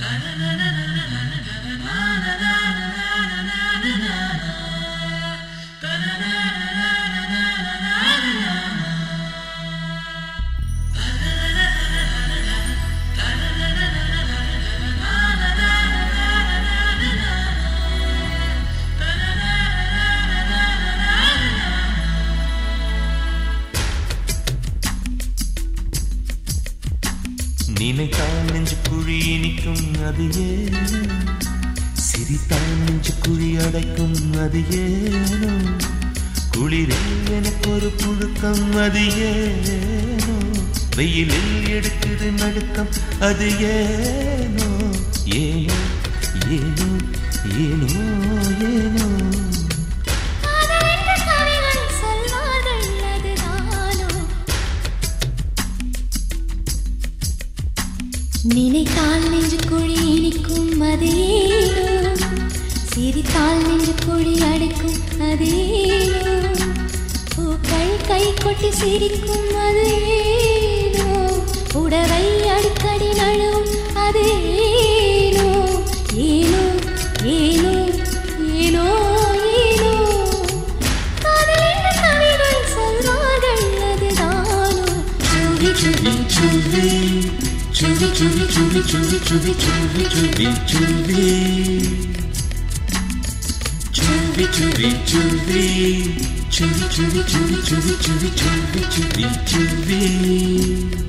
நினைத்தால் நெஞ்சு குழி இனிக்கும் அது ஏனோ சிரித்தால் நெஞ்சு குழி அடைக்கும் அது ஏனோ குளிரில் எனக்கு ஒரு புழுக்கம் அது ஏனோ வெயிலில் எடுக்குது நடுக்கம் அது ஏனோ ஏனோ ஏனோ ஏனோ ஏனோ காதலென்ற கவிகள் சொல்வார்கள் அதுதானோ நினைத்தால் நெஞ்சு குழி இனிக்கும் அதேனோ சிரித்தால் நெஞ்சு குழி அடைக்கும் அதேனோ பூக்கள் கை கொட்டி சிரிக்கும் அதேனோ உடவை அடிக்கடி நழுவும் அதேனோ ஏனோ ஏனோ ஏனோ ஏனோ காதலென்ற கவிகள் சொல்வார்கள் அதுதானோ சுவி சுவி சுவி சுவி சுவி சுவி சுவி சுவி சுவி சுவி சுவி Chuvi, chuvi, chuvi, chuvi, chuvi, chuvi, chuvi, chuvi, chuvi, chuvi, chuvi.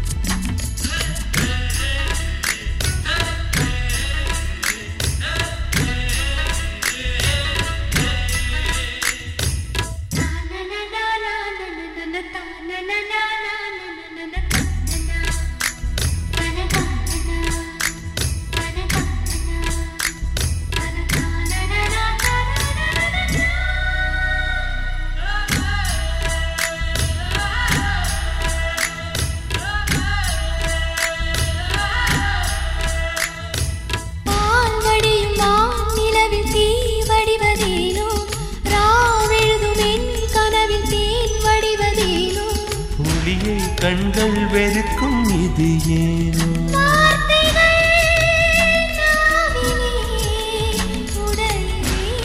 பால்வடியும் வானிலவில் தீ வடிவதேனோ ராவெழுதும் என் கனவில் தேன் வடிவதேனோ ஒளியை கண்கள் வெறுக்கும் இது ஏனோ வார்த்தைகள் நாவிலே உடையேனோ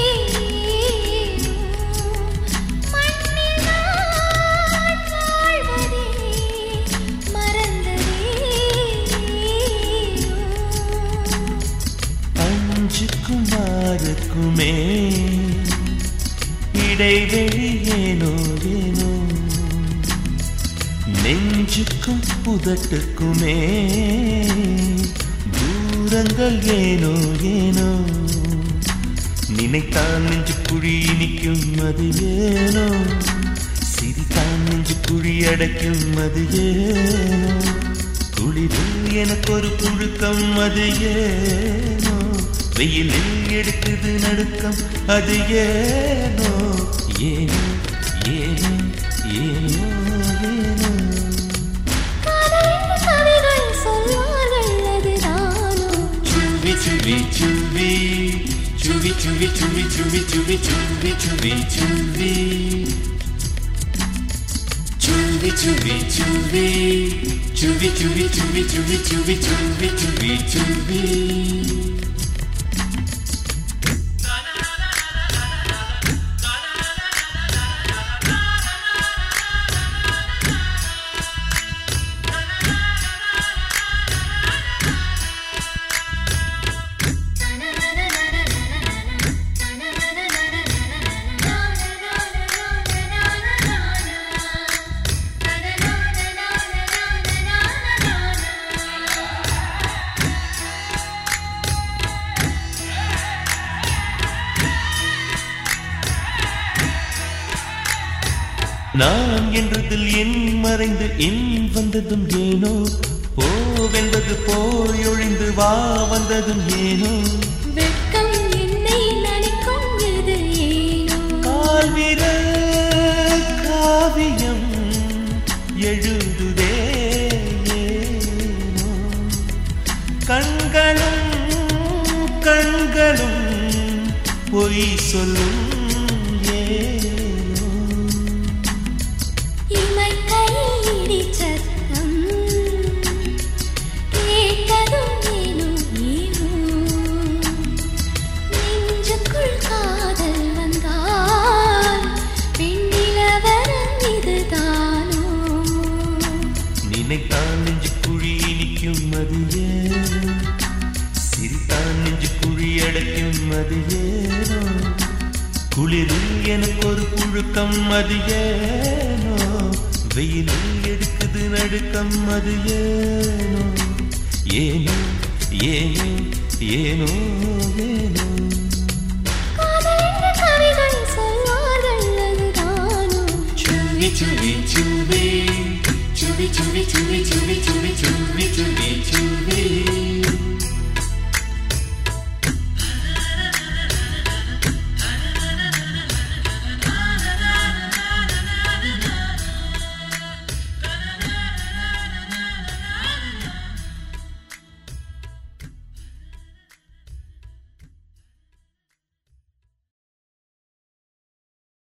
மண்ணில் நான் வாழ்வதே மறந்ததேனோ அஞ்சுக்கும் ஆறுக்குமே இடைவெளி ஏனோ ஏனோ நெஞ்சுக்கும் புதட்டுக்குமே தூரங்கள் ஏனோ ஏனோ நினைத்தான் நெஞ்சு குழி இனிக்கும் அது ஏனோ சிரித்தான் நெஞ்சு குழி அடைக்கும் அது ஏனோ குளிரில் எனக்கு ஒரு புழுக்கம் அது ஏனோ வெயிலில் எடுக்குது நடுக்கம் அது ஏனோ ஏனோ ஏனோ ஏனோ ஏனோ காதலின் கவிகள் சொல்வார்கள் அதுதானோ Chuvi, chuvi, chuvi, chuvi, chuvi, chuvi, chuvi, chuvi, chuvi, chuvi, chuvi. Chuvi, chuvi, chuvi, chuvi, chuvi, chuvi, chuvi, chuvi, chuvi, chuvi, chuvi. நான் என்றதில் என் மறைந்து என் வந்ததும் ஏனோ போவென்பது போய் ஒழிந்து வா வந்ததும் ஏனோ வெட்கம் என்னை நனைக்கும் இது ஏனோ கால்விர காவியம் எழுதுதே ஏனோ கண்களும் கண்களும் பொய் சொல்லும் ஏனோ இமைக்கையிடி சத்தம் கேட்டதும் ஏனோ நெஞ்சு குழி இனிக்கும் அது ஏனோ சிரித்தான் நெஞ்சு குழி அடைக்கும் அது ஏனோ குளிரில் எனக்கு ஒரு புழுக்கம் அது ஏனோ வெயிலில் எடுக்குது நடுக்கம் அது ஏனோ ஏனோ ஏனோ ஏனோ ஏனோ காதல் என்று கவிகள் சொல்வார்கள் அதுதானோ சுவி சுவி சுவி சுவி சுவி சுவி சுவி சுவி சுவி